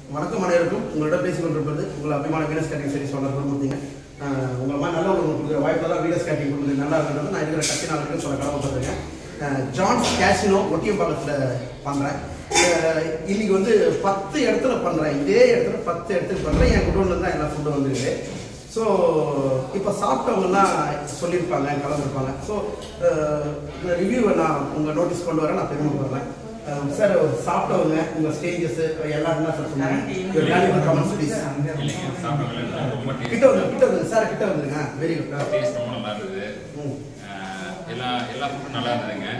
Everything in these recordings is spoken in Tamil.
வணக்கம் அனைவருக்கும் உங்களிடம் பேசிக் கொண்டிருப்பது உங்கள் அபிமான வீனஸ் கேட்டிங் சரி சொல்ல கொடுத்தீங்க உங்களை மாதிரி நல்ல ஒரு கொடுக்குற வாய்ப்பு தான் வீனஸ் கேட்டிங் கொடுக்குறது நல்லா இருக்கிறது நான் இருக்கிற கட்சி நாளுக்கு சொல்ல கடமைப்பட்டிருக்கேன் ஜான்ஸ் கேசினோ ஒட்டியம் பக்கத்தில் பண்ணுறேன் இன்னைக்கு வந்து பத்து இடத்துல பண்ணுறேன் இதே இடத்துல பத்து இடத்துல பண்ணுறேன் என் குடோன்ல தான் எல்லா ஃபுட்டும் வந்துருக்கு ஸோ இப்போ சாப்பிட்டவங்கலாம் சொல்லியிருப்பாங்க கலந்துருப்பாங்க ஸோ ரிவ்யூவை நான் உங்கள் நோட்டீஸ் கொண்டு வரேன் நான் பெருமைப்படுறேன் சார் சாப்பிட்டவங்க உங்கள் ஸ்டேஜஸ் எல்லாம் என்ன சார் சொன்னாங்க கமெண்ட்ஸ் ப்ளீஸ் இல்லைங்க சாப்பிட்டவங்க ரொம்ப கிட்ட வந்து கிட்ட வந்து சார் கிட்ட வந்துருங்க வெரி குட் டேஸ்ட் ரொம்ப நல்லா இருந்தது ம் அஹ் எல்லா எல்லா ஃபுட்டும் நல்லா இருந்ததுங்க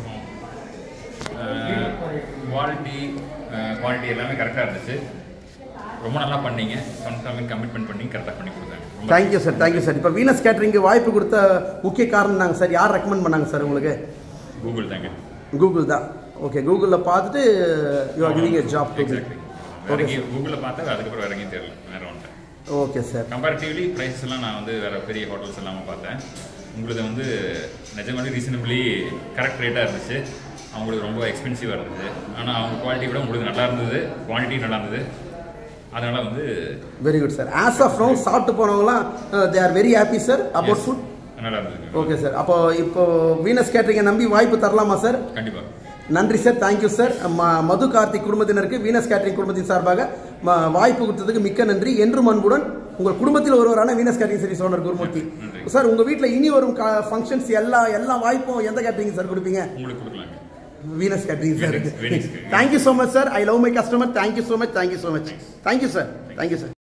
அப்புறம் குவாலிட்டி குவாலிட்டி எல்லாமே கரெக்டாக இருந்துச்சு ரொம்ப நல்லா பண்ணீங்க கன்ஃபார்மிங் கமிட்மெண்ட் பண்ணி கரெக்டாக பண்ணி கொடுத்தாங்க ரொம்ப தேங்க்யூ சார் தேங்க்யூ சார் இப்போ வீனஸ் கேட்டரிங்க்கு வாய்ப்பு கொடுத்த முக்கிய காரணம் நாங்கள் சார் யார் ரெக்கமெண்ட் பண்ணாங்க சார் உங்களுக்கு கூகுள் தாங்க கூகுள் தான் ஓகே கூகுளில் பார்த்துட்டு you are giving a job to exactly இறங்கி கூகுளில் பார்த்தா அதுக்கப்புறம் இறங்கி தெரியல வேற ஒன்று ஓகே சார் கம்பேரிட்டிவ்லி ப்ரைஸஸ் எல்லாம் நான் வந்து வேற பெரிய ஹோட்டல்ஸ் எல்லாமே பார்த்தேன் உங்களுது வந்து நிஜமாலே ரீசனபிளி கரெக்ட் ரேட்டாக இருந்துச்சு அவங்களுக்கு ரொம்ப எக்ஸ்பென்சிவாக இருந்தது ஆனால் அவங்க குவாலிட்டி விட உங்களுக்கு நல்லா இருந்தது குவான்டிட்டி நல்லா இருந்தது அதனால வந்து very good sir as of now சாப்பிட்டு போனவங்களாம் they are very happy sir about food நல்லா இருந்தது ஓகே சார் அப்போ இப்போ வீனஸ் கேட்டரிங்கை நம்பி வாய்ப்பு தரலாமா சார் கண்டிப்பாக நன்றி சார் தேங்க்யூ சார் ம- மது கார்த்திக் குடும்பத்தினருக்கு வீனஸ் கேட்டரிங் குடும்பத்தின் சார்பாக ம- வாய்ப்பு கொடுத்ததுக்கு மிக்க நன்றி என்றும் அன்புடன் உங்கள் குடும்பத்தில் ஒருவரான வீனஸ் கேட்டரிங் சரி சோனர் குருமூர்த்தி நன்றி. சார் உங்கள் வீட்டில் இனி வரும் ஃபங்க்ஷன்ஸ் எல்லா எல்லா வாய்ப்பும் எந்த கேட்டரிங் சார் கொடுப்பீங்க உங்களுக்கு கொடுக்கலாங்க Venus catering sir Venus, Venus. Thank you so much sir I love my customer thank you so much thank you so much thank you sir thank you sir